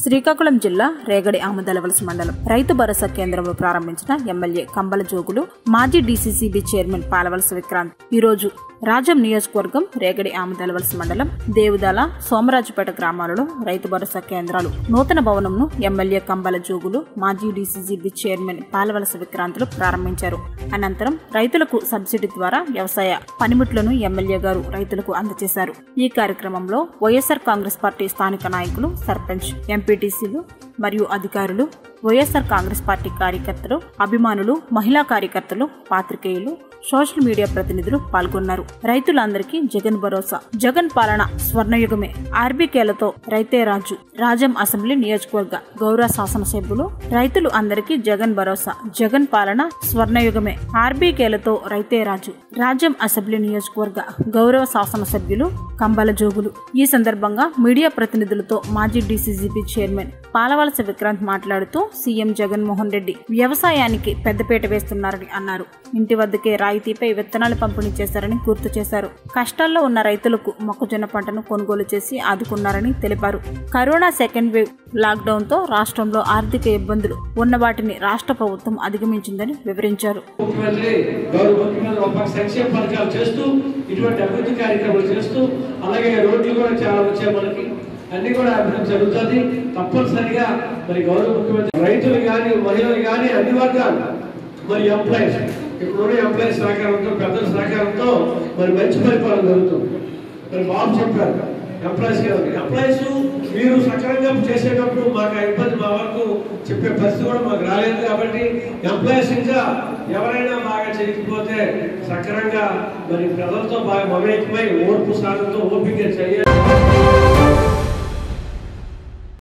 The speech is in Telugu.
శ్రీకాకుళం జిల్లా రేగడి ఆమదలవలస మండలం రైతు భరోసా కేంద్రంలో ప్రారంభించిన ఎమ్మెల్యే కంబల జోగులు మాజీ డీసీసీబీ చైర్మన్ పాలవలస విక్రాంత్ ఈ రోజు రాజం నియోజకవర్గం రేగడి ఆమదలవలస మండలం దేవుదాల సోమరాజుపేట గ్రామాలలో రైతు భరోసా కేంద్రాలు నూతన భవనంను ఎమ్మెల్యే కంబల జోగులు మాజీ డీసీసీబీ చైర్మన్ పాలవలస విక్రాంతులు ప్రారంభించారు అనంతరం రైతులకు సబ్సిడీ ద్వారా వ్యవసాయ పనిముట్లను ఎమ్మెల్యే గారు రైతులకు అందజేశారు ఈ కార్యక్రమంలో వైఎస్ఆర్ కాంగ్రెస్ పార్టీ స్థానిక నాయకులు సర్పంచ్ ఎంపీటీసీలు మరియు అధికారులు వైఎస్ఆర్ కాంగ్రెస్ పార్టీ కార్యకర్తలు అభిమానులు మహిళా కార్యకర్తలు పాత్రికేయులు సోషల్ మీడియా ప్రతినిధులు పాల్గొన్నారు రైతులందరికీ జగన్ భరోసా జగన్ పాలన స్వర్ణయుగమే ఆర్బీకేలతో రైతే రాజు రాజం అసెంబ్లీ నియోజకవర్గ గౌరవ శాసనసభ్యులు రైతులు అందరికీ జగన్ భరోసా జగన్ పాలన స్వర్ణయుగమే ఆర్బీకేలతో రైతే రాజు రాజ్యం అసెంబ్లీ నియోజకవర్గ గౌరవ శాసనసభ్యులు కంబల జోగులు ఈ సందర్భంగా మీడియా ప్రతినిధులతో మాజీ డీసీజీపీ చైర్మన్ పాలవలస విక్రాంత్ మాట్లాడుతూ సీఎం జగన్మోహన్ రెడ్డి వ్యవసాయానికి పెద్దపీట వేస్తున్నారని అన్నారు ఇంటి వద్దకే రాయితీపై విత్తనాలు పంపిణీ చేశారని గుర్తు చేశారు కష్టాల్లో ఉన్న రైతులకు మొక్కజొన్న పంటను కొనుగోలు చేసి ఆదుకున్నారని తెలిపారు కరోనా సెకండ్ వేవ్ లాక్డౌన్ తో రాష్ట్రంలో ఆర్థిక ఇబ్బందులు ఉన్న వాటిని రాష్ట్ర ప్రభుత్వం అధిగమించిందని వివరించారు ముఖ్యమంత్రి గౌరవ ముఖ్యమంత్రి ఒక పక్క సంక్షేమ పథకాలు చేస్తూ ఇటువంటి అభివృద్ధి కార్యక్రమాలు చేస్తూ అలాగే రోడ్లు కూడా చాలా వచ్చాయి మనకి అన్ని కూడా అభివృద్ధి జరుగుతుంది తప్పనిసరిగా మరి గౌరవ ముఖ్యమంత్రి రైతులు కానీ మహిళలు కానీ అన్ని వర్గాలు మరి ఎంప్లాయీస్ ఇప్పుడున్న ఎంప్లాయీస్ సహకారంతో పెద్దల సహకారంతో మరి మంచి పరిపాలన జరుగుతుంది మరి బాబు చెప్పారు ఎంప్లాయీస్ ఎంప్లాయీస్ మీరు సక్రమంగా చేసేటప్పుడు మాకు ఆ ఇబ్బంది మా వరకు చెప్పే పరిస్థితి కూడా మాకు రాలేదు కాబట్టి ఎంప్లాయీస్ ఇంకా ఎవరైనా బాగా చేయకపోతే సక్రమంగా మరి ప్రజలతో బాగా మమేకమై ఓర్పు సాధనతో ఓపిక చేయాలి